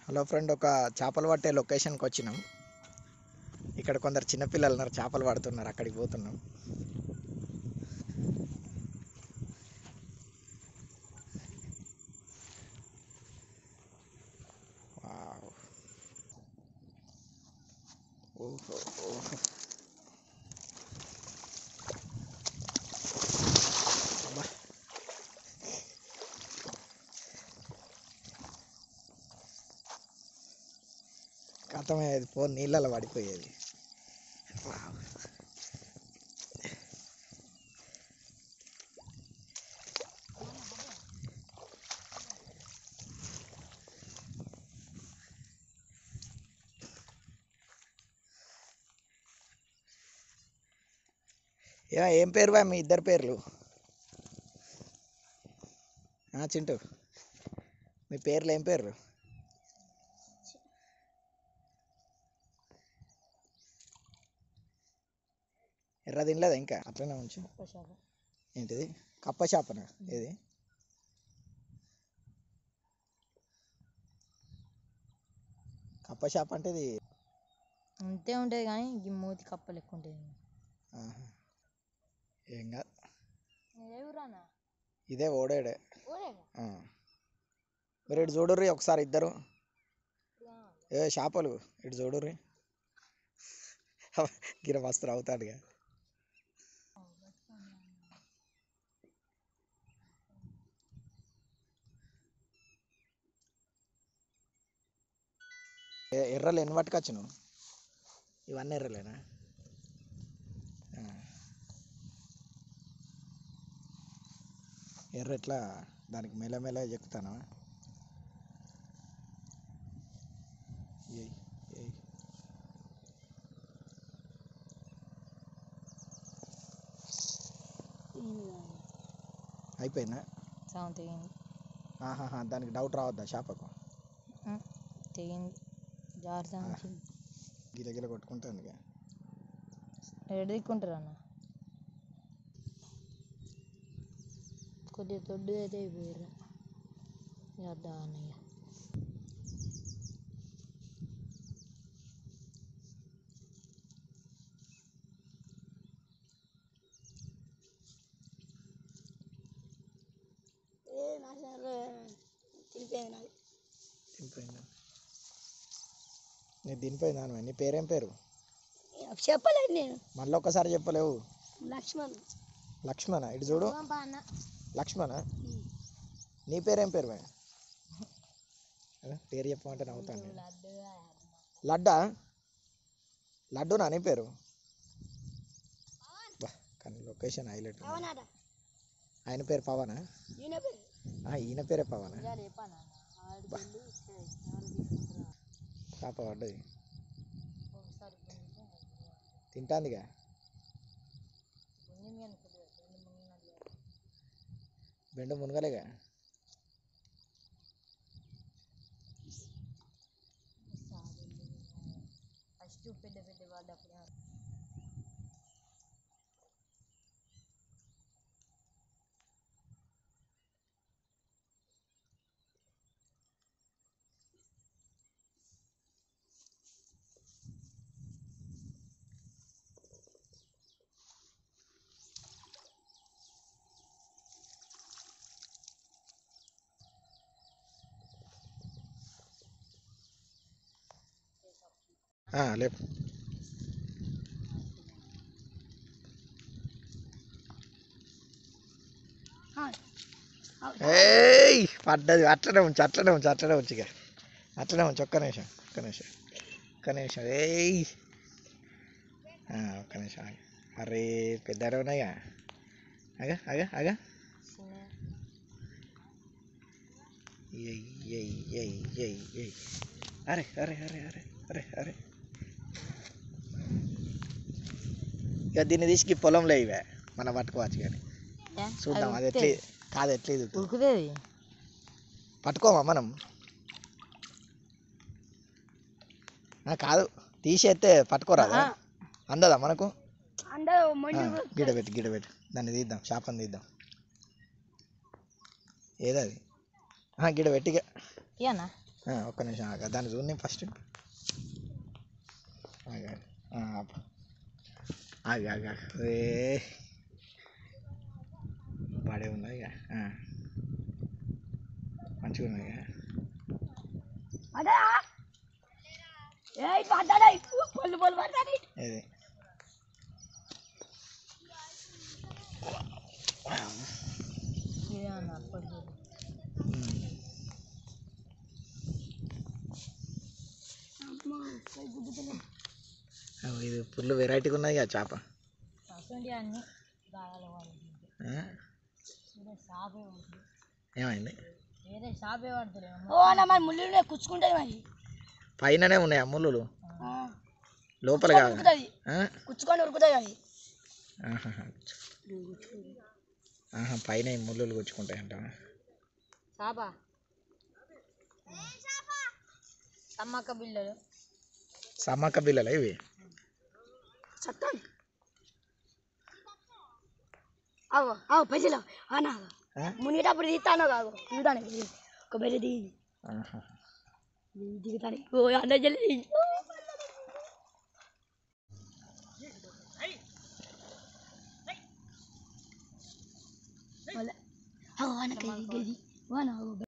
Hello friend ఒక చేపలు పట్టే లొకేషన్కి వచ్చినాం ఇక్కడ కొందరు చిన్నపిల్లలు ఉన్నారు చేపలు పడుతున్నారు అక్కడికి పోతున్నాం వావ్. ఓహో ఓహో అబ్బా. కథమయ్యేది ఫోన్ నీళ్ళలో పడిపోయేది వావ్. ఏ ఏం పేరు బా మీ ఇద్దరు పేర్లు ఆ, చింటూ మీ పేర్లు ఏం పేర్లు ఎర్ర తినలేదా ఇంకా అట్లనే ఉంచు ఏంటిది కప్ప చేపన ఏది కప్ప చేప అంటే ఇది అంతే ఉంటుంది కానీ ఈ మూతి కప్పలు ఎక్కువ ఉంటుంది ఆహా. ఏం కాదు ఏ ఊరానా ఇదే ఓడేడే ఆ. మీరు ఇటు చూడుర్రి ఒకసారి ఇద్దరు ఏ చేపలు ఇటు చూడుర్రి గిర మస్తు అవుతాడుగా ఏ- ఎర్రలు ఎన్ని పట్టుకొచ్చు నువ్వు ఇవన్నీ ఎర్రలేనా ఆ. ఎర్ర ఎట్లా దానికి మెల్లమెల్ల చెక్కుతానా ఏయ్ ఏయ్ అయిపోయిందా సగం తెగింది ఆహాహా దానికి డౌట్ రావద్దా చేపకు ఉమ్, తెగింది జాగ్రత్త నుంచి గిల గిల కొట్టుకుంటుంది ఇక. ఎడ దిక్కుంటారు అన్న కొద్దిగా దొడ్డు అయితే అయిపోయారు చేద్దాం అన్నయ్య దింపోయిందా నేను దింపోయిందా నువ్వు నీ పేరేం పేరు చెప్పలేదు నేను మళ్ళీ ఒక్కసారి చెప్పలేవు లక్ష్మణ్ లక్ష్మణ ఇటు చూడు అన్న లక్ష్మణ నీ పేరేం పేరు భయ్? అదే పేరు చెప్పమంటే నవ్వుతాను నేను లడ్డా లడ్డూనా నీ పేరు బా కానీ లొకేషన్ హైలైట్ ఉంది. అవునాడా ఆయన పేరు పవనా ఈయన పేరు ఆ, ఈయన పేరే పవనా చెప్పాను ఆడికి వెళ్ళి ఇక్కడ ఎవరు తీసుకుంటారా పాప పడ్డది ఒకసారి కొంచెం తింటాందిగా ఉంది కానీ కొద్దిగా రెండు మూడు నెలలు బెండు మునగలేగా ఫస్ట్ పెద్ద పెద్ద పడ్డప్పుడు ఆ, లేపు ఏయ్ పడ్డది అట్లనే ఉంచు అట్లనే ఉంచు అట్లనే ఉంచు ఇక అట్లనే ఉంచు ఒక్క నిమిషం ఒక్క నిమిషం ఒక్క నిమిషం ఏయ్ ఆ, ఒక్క నిమిషం ఆగు. అరే పెద్దగా ఉన్నాయిగా అగా అగా అగా చిన్న ఎయ్ ఎయ్ ఎయ్ ఎయ్ ఎయ్ అరే అరే అరే అరే అరే అరే ఇక దీన్ని తీసుకు పొలంలో ఇవే మనం పట్టుకోవచ్చు కానీ చూద్దాం అది ఎట్లా కాదు ఎట్లా ఇది ఉరుకుతుంది పట్టుకోమా మనం ఆ, కాదు తీసేస్తే పట్టుకోరాదా అందదా మనకు అందరూ ఆ, మొండి గిడబెట్టి గిడబెట్టి దాన్ని తీద్దాం చేపని తీద్దాం ఏదది గిడబెట్టిగా ఇయనా ఆ, ఒక్క నిమిషం ఆగా దాన్ని చూడండి ఫస్ట్ ఆగా ఆగా ఆగా ఏ బాడే ఉన్నది ఇక ఆ. మంచిగా ఉన్నది ఇక అదే ఏ పడ్డాయి పొల్లు పొల్లు పడ్డాయి ఇది ఇదే అన్న అప్పటికి ఉమ్. ఆ, ఇది ఫుల్ వెరైటీగా ఉన్నది ఇక చేప అసలు అన్ని గాయాలు పడుతుంది ఆ? వేరే షాపే పడుతుంది ఏమైంది వేరే షాపే పడుతుంది ఓ అన్న మరి ముళ్ళు కుచ్చుకుంటాయి మరి పైననే ఉన్నాయి అమ్ములు ఆ, లోపల కాదు ఉరుకుతుంది ఆ? కుచ్చుకొని ఉరుకుతాయి అవి ఆహాహా. ఆహా పైన ఈ ముళ్ళులు గుచ్చుకుంటాయి అంట షాపా సమ్మక్క బిల్లలు సమ్మక్క బిల్లలు ఇవి చత్తాను అవు అవు పైసలు అన్నా ఆ? మునిగేటప్పుడు తీస్తాను కాదు దిగుతాను ఒక బెర్రె దిగి ఆహా. దిగుతాను ఓ అన్న జల్లి అవు అన్న గది గది వాన